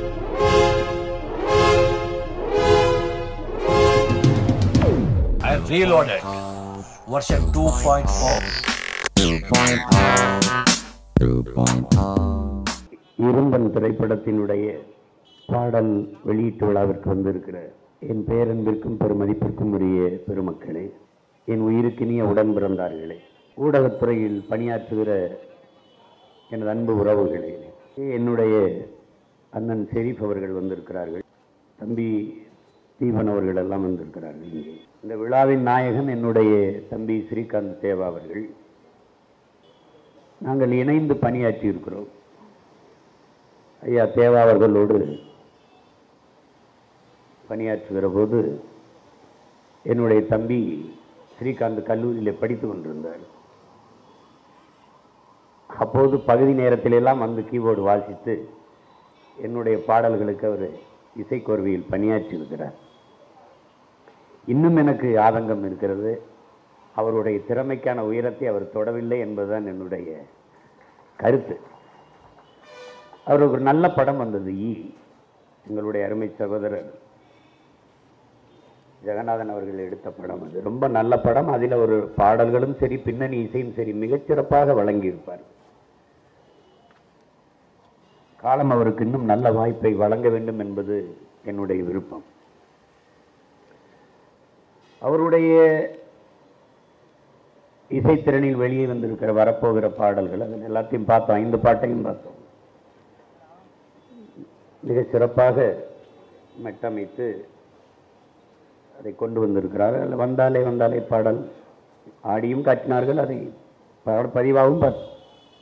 I reloaded. Version 2.4. இரும்பன் திரைப்படத்தினுடைய பாடல் வெளியீட்டு விழாவிற்கு வந்திருக்கிற என் பேரன்பிற்கும் பெருமதிப்பிற்கும் உரிய பெருமக்களே என் உயிருக்கினிய உடன் பிறந்தார்களே ஊடகத்துறையில் பணியாற்றுகிற எனது அன்பு உறவுகளே என்னுடைய அண்ணன் ஷெரீப் அவர்கள் வந்திருக்கிறார்கள் தம்பி தீபன் அவர்கள் எல்லாம் வந்திருக்கிறார்கள் இங்கே இந்த விழாவின் நாயகன் என்னுடைய தம்பி ஸ்ரீகாந்த் தேவா அவர்கள் நாங்கள் இணைந்து பணியாற்றி இருக்கிறோம் ஐயா தேவா அவர்களோடு பணியாற்றுகிற போது என்னுடைய தம்பி ஸ்ரீகாந்த் கல்லூரியில் படித்து கொண்டிருந்தார் அப்போது பகுதி நேரத்திலெல்லாம் வந்து கீபோர்டு வாசித்து என்னுடைய பாடல்களுக்கு அவர் இசைக்கோர்வையில் பணியாற்றி இருக்கிறார் இன்னும் எனக்கு ஆதங்கம் இருக்கிறது அவருடைய திறமைக்கான உயரத்தை அவர் தொடவில்லை என்பதுதான் என்னுடைய கருத்து அவருக்கு ஒரு நல்ல படம் வந்தது ஈ எங்களுடைய அருமை சகோதரர் ஜெகநாதன் அவர்கள் எடுத்த படம் அது ரொம்ப நல்ல படம் அதில் ஒரு பாடல்களும் சரி பின்னணி இசையும் சரி மிகச்சிறப்பாக வழங்கியிருப்பார் காலம் அவருக்கு இன்னும் நல்ல வாய்ப்பை வழங்க வேண்டும் என்பது என்னுடைய விருப்பம் அவருடைய இசைத்திறனில் வெளியே வந்திருக்கிற வரப்போகிற பாடல்கள் அதில் எல்லாத்தையும் பார்த்தோம் ஐந்து பாட்டையும் பார்த்தோம் மிக சிறப்பாக மெட்டமைத்து அதை கொண்டு வந்திருக்கிறார்கள் வந்தாலே வந்தாலே பாடல் ஆடியும் காட்டினார்கள் அதை பாட பதிவாகவும் பார்த்தோம்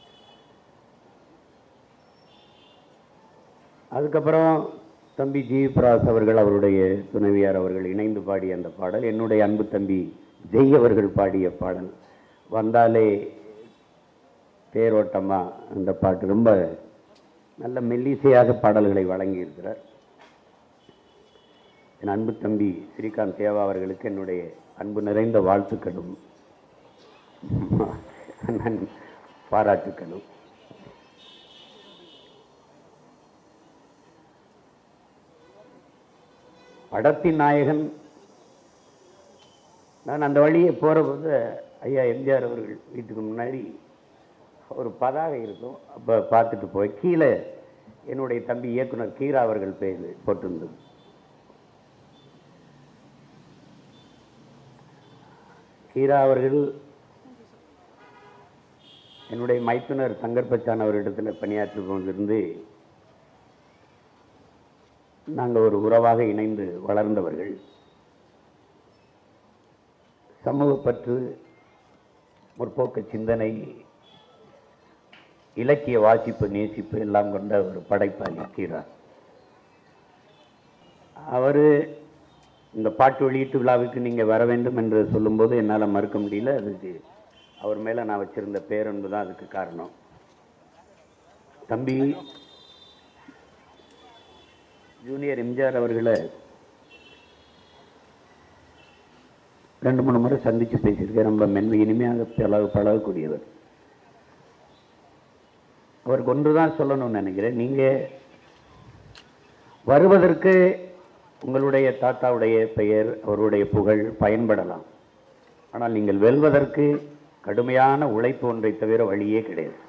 அதுக்கப்புறம் தம்பி ஜி பிராஸ் அவர்கள் அவருடைய துணைவியார் அவர்கள் இணைந்து பாடிய அந்த பாடல் என்னுடைய அன்பு தம்பி ஜெய் அவர்கள் பாடிய பாடல் வந்தாலே தேரோட்டமா அந்த பாட்டு ரொம்ப நல்ல மெல்லிசையாக பாடல்களை வழங்கியிருக்கிறார் என் அன்பு தம்பி ஸ்ரீகாந்த் தேவா அவர்களுக்கு என்னுடைய அன்பு நிறைந்த வாழ்த்துக்களும் நன் பாராட்டுக்களும் படத்தின் நாயகன் நான் அந்த வழியே போகிறபோது ஐயா எம்ஜிஆர் அவர்கள் வீட்டுக்கு முன்னாடி ஒரு பதாகை இருக்கும் அப்போ பார்த்துட்டு போய் கீழே என்னுடைய தம்பி இயக்குனர் கீரா அவர்கள் பேர் போட்டிருந்தது கீரா அவர்கள் என்னுடைய மைத்துனர் சங்கர்பச்சான் அவரிடத்தில் பணியாற்றி கொண்டிருந்து நாங்கள் ஒரு உறவாக இணைந்து வளர்ந்தவர்கள் சமூகப்பற்று முற்போக்கு சிந்தனை இலக்கிய வாசிப்பு நேசிப்பு எல்லாம் கொண்ட ஒரு படைப்பாளி கீரா அவர் இந்த பாட்டு வெளியீட்டு விழாவுக்கு நீங்கள் வர வேண்டும் என்று சொல்லும்போது என்னால் மறுக்க முடியல அதுக்கு அவர் மேலே நான் வச்சிருந்த பேரன்பு தான் அதுக்கு காரணம் தம்பி ஜூனியர் எம்ஜிஆர் அவர்களை ரெண்டு மூணு முறை சந்தித்து பேசியிருக்கேன் ரொம்ப மென்மை இனிமையாக பழக பழகக்கூடியவர் அவருக்கு ஒன்று தான் சொல்லணும்னு நினைக்கிறேன் நீங்கள் வருவதற்கு உங்களுடைய தாத்தாவுடைய பெயர் அவருடைய புகழ் பயன்படலாம் ஆனால் நீங்கள் வெல்வதற்கு கடுமையான உழைப்பு ஒன்றை தவிர வழியே கிடையாது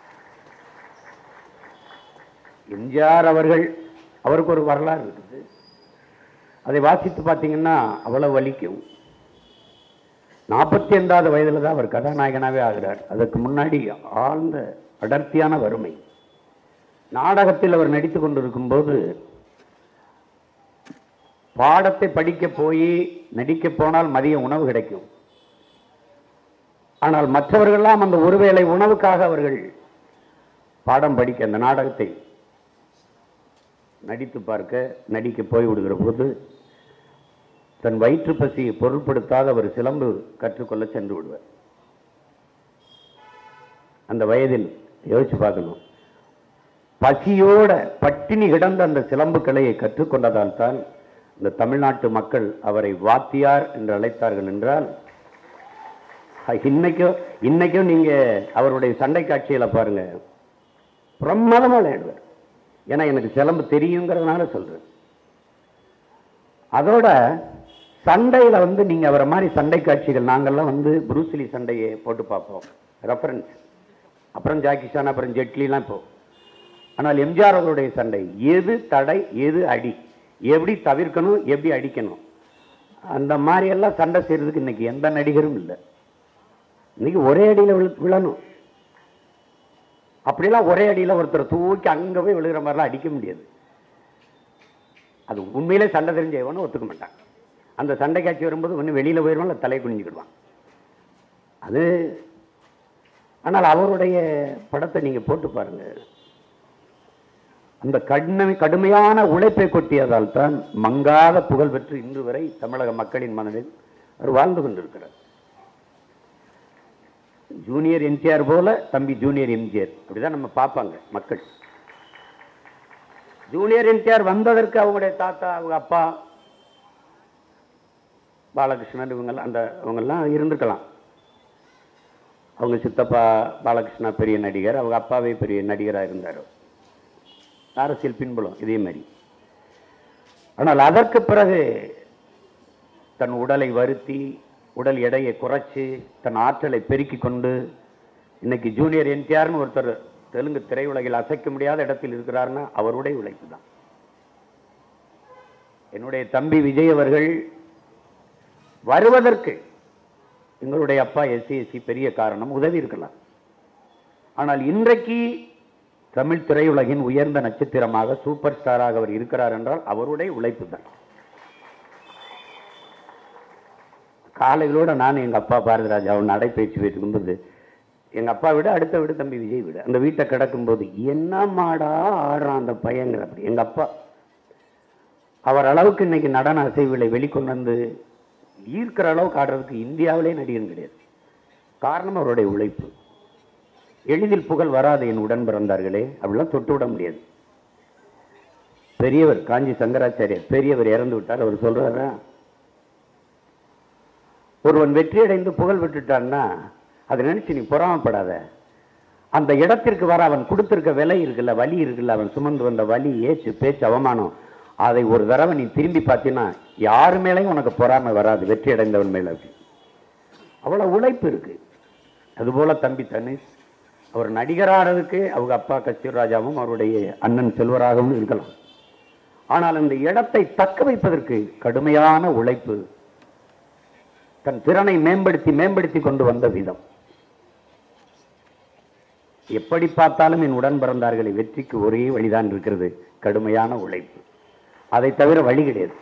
எம்ஜிஆர் அவர்கள் அவருக்கு ஒரு வரலாறு இருக்குது அதை வாசித்து பார்த்தீங்கன்னா அவ்வளவு வலிக்கும் நாற்பத்தி ஐந்தாவது வயதில் தான் அவர் கதாநாயகனாகவே ஆகிறார் அதற்கு முன்னாடி ஆழ்ந்த அடர்த்தியான வறுமை நாடகத்தில் அவர் நடித்து கொண்டிருக்கும் போது பாடத்தை படிக்க போய் நடிக்க போனால் மதிய உணவு கிடைக்கும் ஆனால் மற்றவர்கள்லாம் அந்த ஒருவேளை உணவுக்காக அவர்கள் பாடம் படிக்க அந்த நாடகத்தை நடித்து பார்க்க நடிக்க போய் விடுகிற போது தன் வயிற்று பசியை பொருட்படுத்தாத அவர் சிலம்பு கற்றுக்கொள்ள சென்று விடுவார் அந்த வயதில் யோசிச்சு பார்க்கணும் பசியோட பட்டினி கிடந்த அந்த சிலம்பு கலையை கற்றுக்கொண்டதால் தான் இந்த தமிழ்நாட்டு மக்கள் அவரை வாத்தியார் என்று அழைத்தார்கள் என்றால் அஹ், இன்னைக்கும் இன்னைக்கும் நீங்க அவருடைய சண்டை காட்சிகளை பாருங்க பிரமாதமா விளையாடுவார் ஏன்னா எனக்கு சிலம்பு தெரியுங்கிறதுனால சொல்றேன் அதோட சண்டையில வந்து நீங்க அவரை மாதிரி சண்டை காட்சிகள் நாங்கெல்லாம் வந்து புரூஸ்லி சண்டையை போட்டு பார்ப்போம் ரெஃபரன்ஸ் அப்புறம் ஜாக்கி சான் அப்புறம் ஜெட்லிலாம் இப்போ ஆனால் எம்ஜிஆர் அவருடைய சண்டை எது தடை எது அடி எப்படி தவிர்க்கணும் எப்படி அடிக்கணும் அந்த மாதிரி எல்லாம் சண்டை செய்யறதுக்கு இன்னைக்கு எந்த நடிகரும் இல்லை இன்னைக்கு ஒரே அடியில விழு- விழணும் அப்படிலாம் ஒரே அடியில ஒருத்தர் தூக்கி அங்க போய் விழுகிற மாதிரிலாம் அடிக்க முடியாது அது உண்மையிலே சண்டை தெரிஞ்ச எவனும் ஒத்துக்க மாட்டான் அந்த சண்டை காட்சி வரும்போது ஒன்று வெளியில போயிடுவான் இல்லை தலை குனிஞ்சுக்கிடுவான் அது ஆனால் அவருடைய படத்தை நீங்க போட்டு பாருங்க அந்த கடுமை கடுமையான உழைப்பை கொட்டியதால் தான் மங்காத புகழ் பெற்று இன்று வரை தமிழக மக்களின் மனதில் அவர் வாழ்ந்து கொண்டிருக்கிறார் ஜூனியர் என்டிஆர் போல தம்பி ஜூனியர் எம்ஜிஆர் அப்படிதான் நம்ம பார்ப்பாங்க மக்கள் ஜூனியர் என்டிஆர் வந்ததற்கு அவங்களுடைய தாத்தா அவங்க அப்பா பாலகிருஷ்ணன் இவங்கெல்லாம் அந்த இவங்கெல்லாம் இருந்திருக்கலாம் அவங்க சித்தப்பா பாலகிருஷ்ணா பெரிய நடிகர் அவங்க அப்பாவே பெரிய நடிகராக இருந்தார் அரசியல் பின்புலம் இதே மாதிரி ஆனால் அதற்கு பிறகு தன் உடலை வருத்தி உடல் எடையை குறைச்சு தன் ஆற்றலை பெருக்கிக் கொண்டு இன்னைக்கு ஜூனியர் என்டிஆர்னு ஒருத்தர் தெலுங்கு திரையுலகில் அசைக்க முடியாத இடத்தில் இருக்கிறாருன்னா அவருடைய உழைப்பு தான் என்னுடைய தம்பி விஜய் அவர்கள் வருவதற்கு எங்களுடைய அப்பா எஸ்சி எஸ்சி பெரிய காரணம் உதவி இருக்கலாம் ஆனால் இன்றைக்கு தமிழ் திரையுலகின் உயர்ந்த நட்சத்திரமாக சூப்பர் ஸ்டாராக அவர் இருக்கிறார் என்றால் அவருடைய உழைப்பு தான் காலைகளோட நான் எங்க அப்பா பாரதிராஜா அவன் நடைபயிற்சி போயிட்டு இருக்கும்போது எங்க அப்பா விட அடுத்த வீடு தம்பி விஜய் வீடு அந்த வீட்டை கிடக்கும்போது என்ன மாடா ஆடுறான் அந்த பையங்கிற அப்படி எங்க அப்பா அவர் அளவுக்கு இன்னைக்கு நடன அசைவுகளை வெளிக்கொண்டு வந்து ஈர்க்கிற அளவுக்கு ஆடுறதுக்கு இந்தியாவிலே நடிகன் கிடையாது காரணம் அவருடைய உழைப்பு எளிதில் புகழ் வராது என் உடன் பிறந்தார்களே அப்படிலாம் தொட்டு விட முடியாது பெரியவர் காஞ்சி சங்கராச்சாரியர் பெரியவர் இறந்து விட்டார் அவர் சொல்றாரா ஒருவன் வெற்றி அடைந்து புகழ் விட்டுட்டான்னா அதை நினைச்சு நீ பொறாமப்படாத அந்த இடத்திற்கு வர அவன் கொடுத்திருக்க விலை இருக்குல்ல வலி இருக்குல்ல அவன் சுமந்து வந்த வலி ஏச்சு பேச்சு அவமானம் அதை ஒரு தடவை நீ திரும்பி பார்த்தீங்கன்னா யார் மேலேயும் உனக்கு பொறாமை வராது வெற்றி அடைந்தவன் மேல அப்படி அவ்வளவு உழைப்பு இருக்கு அதுபோல தம்பி தனுஷ் அவர் நடிகரானதுக்கு அவங்க அப்பா கஸ்தூர் ராஜாவும் அவருடைய அண்ணன் செல்வராகவும் இருக்கலாம் ஆனால் அந்த இடத்தை தக்க வைப்பதற்கு கடுமையான உழைப்பு தன் திறனை மேம்படுத்தி மேம்படுத்தி கொண்டு வந்த விதம் எப்படி பார்த்தாலும் என் உடன் பிறந்தார்களை வெற்றிக்கு ஒரே வழிதான் இருக்கிறது கடுமையான உழைப்பு அதை தவிர வழி கிடையாது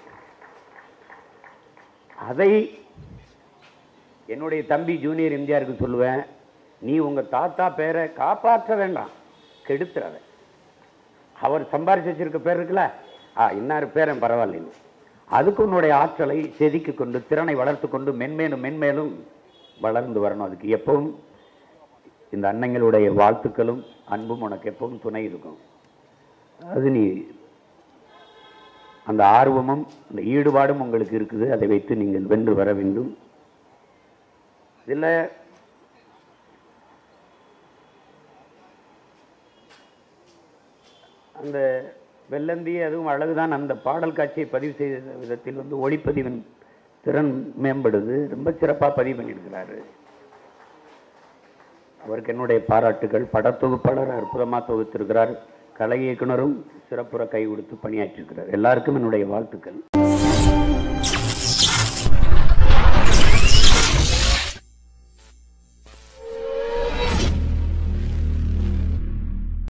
அதை என்னுடைய தம்பி ஜூனியர் எம்ஜிஆருக்கு சொல்லுவேன் நீ உங்க தாத்தா பேரை காப்பாற்ற வேண்டாம் கெடுத்துறாத அவர் சம்பாரிச்சு வச்சிருக்க பேர் இருக்குல்ல ஆ இன்னாரு பேரன் பரவாயில்லைன்னு அதுக்கு உன்னுடைய ஆற்றலை செதுக்கி கொண்டு திறனை வளர்த்து கொண்டு மென்மேலும் மென்மேலும் வளர்ந்து வரணும் அதுக்கு எப்பவும் இந்த அன்னைங்களுடைய வாழ்த்துக்களும் அன்பும் உனக்கு எப்பவும் துணை இருக்கும் அது நீ அந்த ஆர்வமும் அந்த ஈடுபாடும் உங்களுக்கு இருக்குது அதை வைத்து நீங்கள் வென்று வர வேண்டும் இதில் அந்த வெள்ளந்தி அதுவும் அழகுதான் அந்த பாடல் காட்சியை பதிவு செய்த விதத்தில் வந்து ஒளிப்பதிவின் திறன் மேம்படுது ரொம்ப சிறப்பாக பதிவு பண்ணியிருக்கிறாரு அவருக்கு என்னுடைய பாராட்டுகள் படத்தொகுப்பாளர் அற்புதமாக தொகுத்திருக்கிறார் கலை இயக்குனரும் சிறப்புற கை கொடுத்து பணியாற்றிருக்கிறார் எல்லாருக்கும் என்னுடைய வாழ்த்துக்கள்